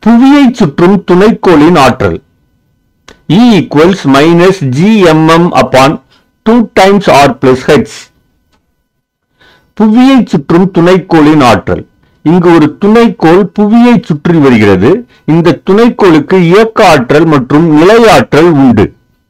புவியை சுற்றும் துணைக்கோளின் ஆற்றல் E equals minus gmm upon 2 times r plus h புவியை சுற்றும் துணைக்கோளின் ஆற்றல் இங்கு ஒரு துணைக்கோள் புவியை சுற்றி வருகிறது இந்த துணைக்கோளுக்கு இயக்க ஆற்றல் மற்றும் நிலையாற்றல் உண்டு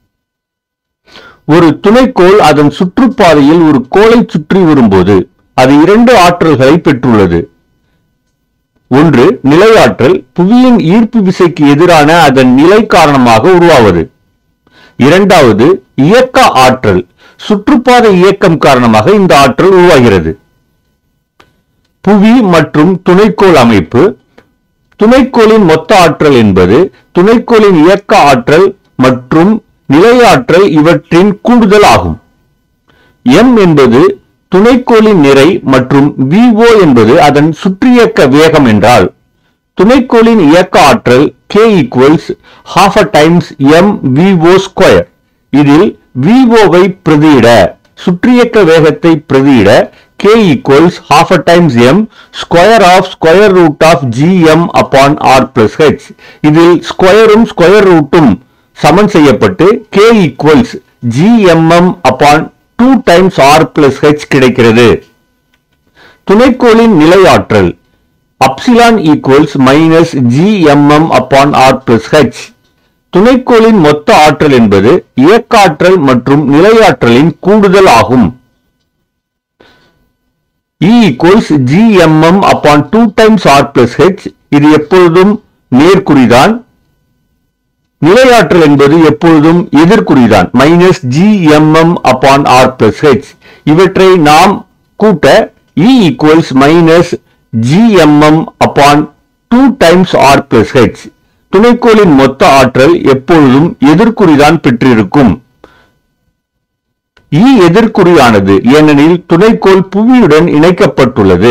ஒரு துணைக்கோள் அதன் சுற்றுப்பாதையில் ஒரு கோளை சுற்றி வரும்போது அது இரண்டு ஆற்றல்களை பெற்றுள்ளது ஒன்று நிலையாற்றல் புவியின் ஈர்ப்பு விசைக்கு எதிரான அதன் நிலை காரணமாக உருவாவது இரண்டாவது இயக்க ஆற்றல் சுற்றுப்பாதை இயக்கம் காரணமாக இந்த ஆற்றல் உருவாகிறது புவி மற்றும் துணைக்கோள் அமைப்பு துணைக்கோளின் மொத்த ஆற்றல் என்பது துணைக்கோளின் இயக்க ஆற்றல் மற்றும் நிலையாற்றல் இவற்றின் கூடுதல் ஆகும் m என்பது துணைக்கோளின் நிறை மற்றும் VO என்பது அதன் சுற்றியக்க வேகம் என்றால் துணைக்கோளின் இயக்க ஆற்றல் k equals half a times m VO square இதில் VO வை பிரதியிட சுற்றியக்க வேகத்தை பிரதியிட k equals half a times m square of square root of gm upon r plus h இதில் ஸ்கொயரும் ஸ்கொயர் ரூட்டும் சமன் செய்யப்பட்டு k equals gmm upon 2 times r plus h கிடைக்கிறது துணைக்கோளின் நிலையாற்றல் epsilon equals minus gmm upon r plus h துணைக்கோளின் மொத்த ஆற்றல் என்பது இயக்க ஆற்றல் மற்றும் நிலையாற்றலின் கூடுதல் ஆகும் E equals gmm upon 2 times r plus h இது எப்பொழுதும் நேர்குறிதான் நிலையாற்றல் என்பது எப்பொழுதும் எதிர்குறிதான் minus gmm upon r plus h இவற்றை நாம் கூட்ட E equals minus gmm upon 2 times r plus h துணைக்கோளின் மொத்த ஆற்றல் எப்பொழுதும் எதிர்குறிதான் பெற்றிருக்கும் E எதிர்குறியானது ஏனெனில் துணைக்கோள் புவியுடன் இணைக்கப்பட்டுள்ளது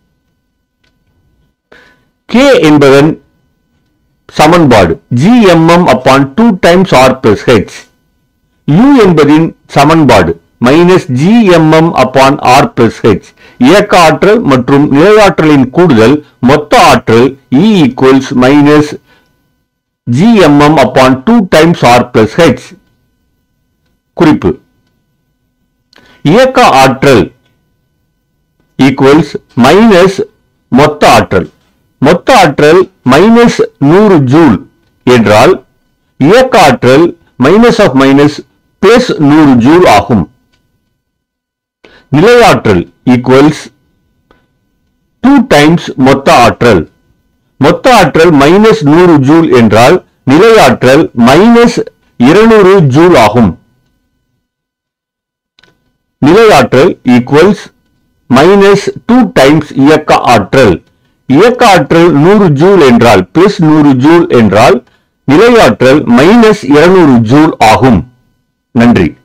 K என்பதன் சமன்பாடு gmm upon 2 times r plus h U என்பதின் சமன்பாடு minus gmm upon r plus h இயக்க ஆற்றல் மற்றும் நிலையாற்றலின் கூடுதல் மொத்த ஆற்றல் E equals minus gmm upon 2 times r plus h குறிப்பு இயக்க ஆற்றல் ஈக்குவல்ஸ் மைனஸ் மொத்த ஆற்றல் மொத்த ஆற்றல் மைனஸ் நூறு ஜூல் என்றால் இயக்க ஆற்றல் மைனஸ் ஆஃப் மைனஸ் பிளஸ் நூறு ஜூல் ஆகும் நிலையாற்றல் ஈக்குவல்ஸ் டூ டைம்ஸ் மொத்த ஆற்றல் மொத்த ஆற்றல் மைனஸ் நூறு ஜூல் என்றால் நிலையாற்றல் மைனஸ் இருநூறு ஜூல் ஆகும் நிலையாற்றல் ஈக்குவல்ஸ் மைனஸ் டூ டைம்ஸ் இயக்க ஆற்றல் இயக்க ஆற்றல் நூறு ஜூல் என்றால் பிளஸ் நூறு ஜூல் என்றால் நிலையாற்றல் மைனஸ் இருநூறு ஜூல் ஆகும் நன்றி